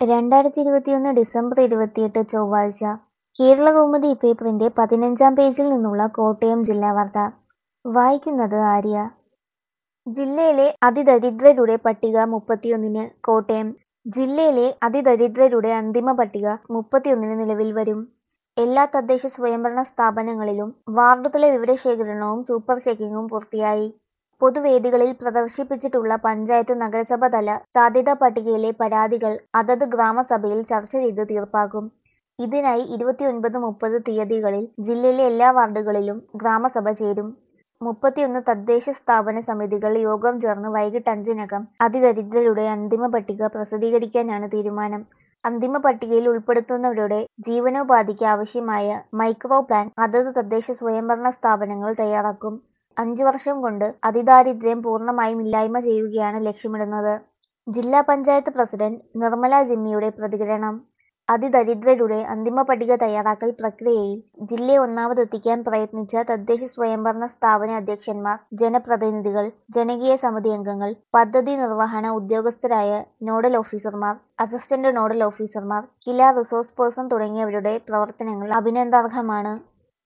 രണ്ടായിരത്തി ഇരുപത്തിയൊന്ന് ഡിസംബർ ഇരുപത്തിയെട്ട് ചൊവ്വാഴ്ച കേരളകൗമുദി പേപ്പറിന്റെ പതിനഞ്ചാം പേജിൽ നിന്നുള്ള കോട്ടയം ജില്ലാ വാർത്ത വായിക്കുന്നത് ആര്യ ജില്ലയിലെ അതിദരിദ്രരുടെ പട്ടിക മുപ്പത്തിയൊന്നിന് കോട്ടയം ജില്ലയിലെ അതിദരിദ്രരുടെ അന്തിമ പട്ടിക മുപ്പത്തിയൊന്നിന് നിലവിൽ വരും എല്ലാ തദ്ദേശ സ്വയംഭരണ സ്ഥാപനങ്ങളിലും വാർഡുതല വിവരശേഖരണവും സൂപ്പർ ചെക്കിങ്ങും പൂർത്തിയായി പൊതുവേദികളിൽ പ്രദർശിപ്പിച്ചിട്ടുള്ള പഞ്ചായത്ത് നഗരസഭ തല സാധ്യതാ പട്ടികയിലെ പരാതികൾ അതത് ഗ്രാമസഭയിൽ ചർച്ച ചെയ്ത് തീർപ്പാക്കും ഇതിനായി ഇരുപത്തിയൊൻപത് മുപ്പത് തീയതികളിൽ ജില്ലയിലെ എല്ലാ വാർഡുകളിലും ഗ്രാമസഭ ചേരും മുപ്പത്തിയൊന്ന് തദ്ദേശ സ്ഥാപന സമിതികൾ യോഗം ചേർന്ന് വൈകിട്ട് അഞ്ചിനകം അതിദരിദ്രരുടെ അന്തിമ പട്ടിക പ്രസിദ്ധീകരിക്കാനാണ് തീരുമാനം അന്തിമ പട്ടികയിൽ ഉൾപ്പെടുത്തുന്നവരുടെ ജീവനോപാധിക്ക് ആവശ്യമായ മൈക്രോ പ്ലാൻ അതത് തദ്ദേശ സ്വയംഭരണ സ്ഥാപനങ്ങൾ തയ്യാറാക്കും അഞ്ചു വർഷം കൊണ്ട് അതിദാരിദ്ര്യം പൂർണ്ണമായും ഇല്ലായ്മ ചെയ്യുകയാണ് ലക്ഷ്യമിടുന്നത് ജില്ലാ പഞ്ചായത്ത് പ്രസിഡന്റ് നിർമ്മല ജിമ്മിയുടെ പ്രതികരണം അതിദരിദ്രരുടെ അന്തിമ പട്ടിക തയ്യാറാക്കൽ പ്രക്രിയയിൽ ജില്ലയെ ഒന്നാമതെത്തിക്കാൻ പ്രയത്നിച്ച തദ്ദേശ സ്വയംഭരണ സ്ഥാപന അധ്യക്ഷന്മാർ ജനപ്രതിനിധികൾ ജനകീയ സമിതി അംഗങ്ങൾ പദ്ധതി നിർവഹണ ഉദ്യോഗസ്ഥരായ നോഡൽ ഓഫീസർമാർ അസിസ്റ്റന്റ് നോഡൽ ഓഫീസർമാർ കില റിസോഴ്സ് പേഴ്സൺ തുടങ്ങിയവരുടെ പ്രവർത്തനങ്ങൾ അഭിനന്ദാർഹമാണ്